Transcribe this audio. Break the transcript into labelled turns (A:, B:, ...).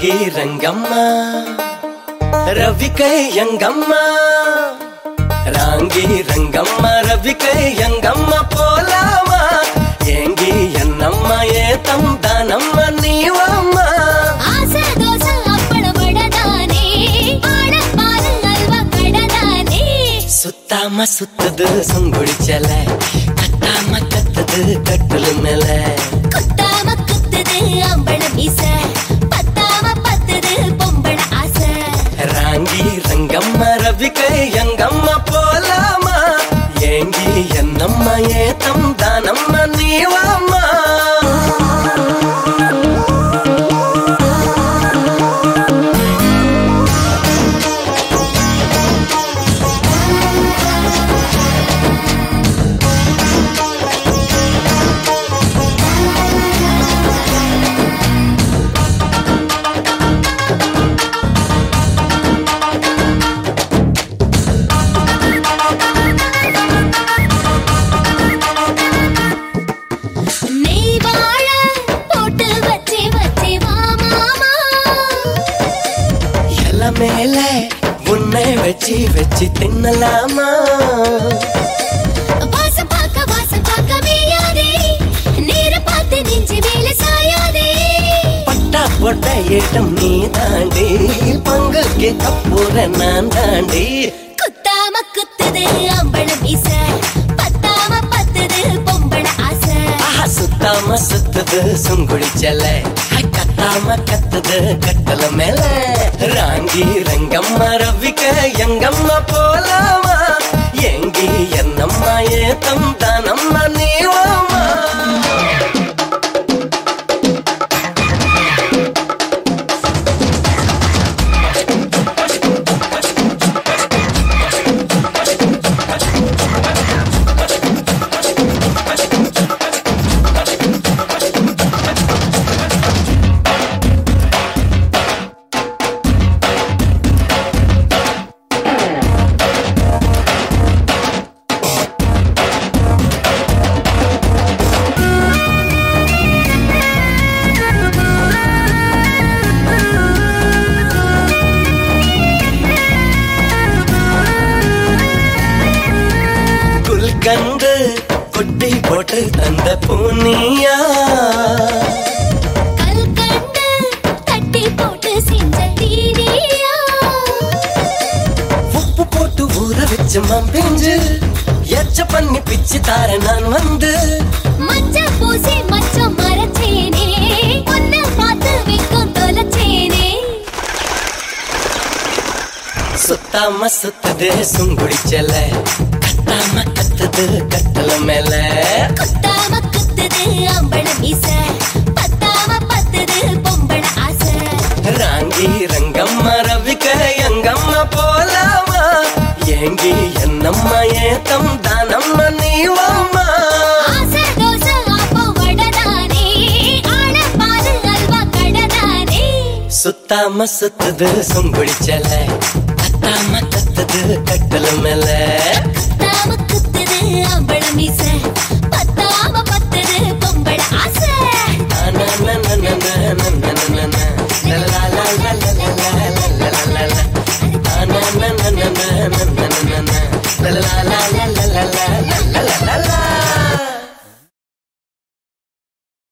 A: ராங்கி ரங்கம்மா ரவிக்கை எங்கம்மா ராங்கி ரங்கம்மா ரவிக்கை எங்கம்மா போலாமா ஏங்கி என்னம்மா ஏ தம் தானம்மா நீவம்மா
B: ஆசை தோசை அப்பளம் வடதானே ஆட பாரு அல்வா கடதானே
A: சுத்தாம சுத்துது சுங்குடிச்சல கத்தாம கத்துது கட்டுலு மேல
B: குத்தாம குத்துது அம்பள மீச பத்தாம பத்துது பொம்பள ஆசை
A: ராங்கி ரங்கம்மா ரவிக்கை எங்கம்மா போலாமா ஏங்கி என்னம்மா ஏ தம் தானம்மா நீவம்மா
B: நெய் வாழ போட்டு வச்சு வச்சு வா மாமா
A: எல மேல உன்னை வச்சு வச்சு தின்னலாமா
B: வாசம் பார்க்க வாசம் பார்க்க மேயாதே நேர பார்த்து நெஞ்சு மேல சாயாதே
A: பட்டா போட்ட ஏட்டம் நீ தாண்டி பங்கு கேட்க போற நான் தாண்டி
B: குத்தாம குத்துது அம்பள மீச பத்தாம பத்துது பொம்பள ஆசை
A: ஆஹா சுத்தாம சுத்துது சுங்குடி செல்ல கத்தாம கத்துது கட்டல மேல ராங்கி ரங்கம்மா ரவிக்க எங்கம்மா போலாமா எங்கி என்னம்மா ஏத்தம் தானம்மா நீவாமா குல்கண்டு கொட்டி போட்டு தந்த பூனியா
B: கல்கண்டு தட்டி போட்டு செஞ்ச தீனியா
A: உப்பு போட்டு ஊற வச்சு மம்பிஞ்சு எச்ச பண்ணி பிச்சு தார நான் வந்து
B: மஞ்ச பூசி மச்சம் மரச்சேனே பொண்ண பார்த்து விக்கும் தொலைச்சேனே
A: சுத்தாம சுத்துது சுங்குடி செல்ல கத்தாம கத்துது கட்டல மேல
B: குத்தாம குத்துது அம்பள மீச பத்தாம பத்துது பொம்பள ஆசை
A: ராங்கி ரங்கம்மா ரவிக்க எங்கம்மா போலாமா ஏங்கி என்னம்மா ஏத்தம் தானம்மா நீவாமா
B: ஆசை தோசை ஆப்பம் வடதானே ஆட பாரு அல்வா கடதானே
A: சுத்தாம சுத்துது சுங்குடி செல்ல கத்தாம கத்துது கட்டல மேல
B: குத்தாம குத்துது அம்பள மீச பத்தாம பத்துது பொம்பள ஆசை
A: la la la la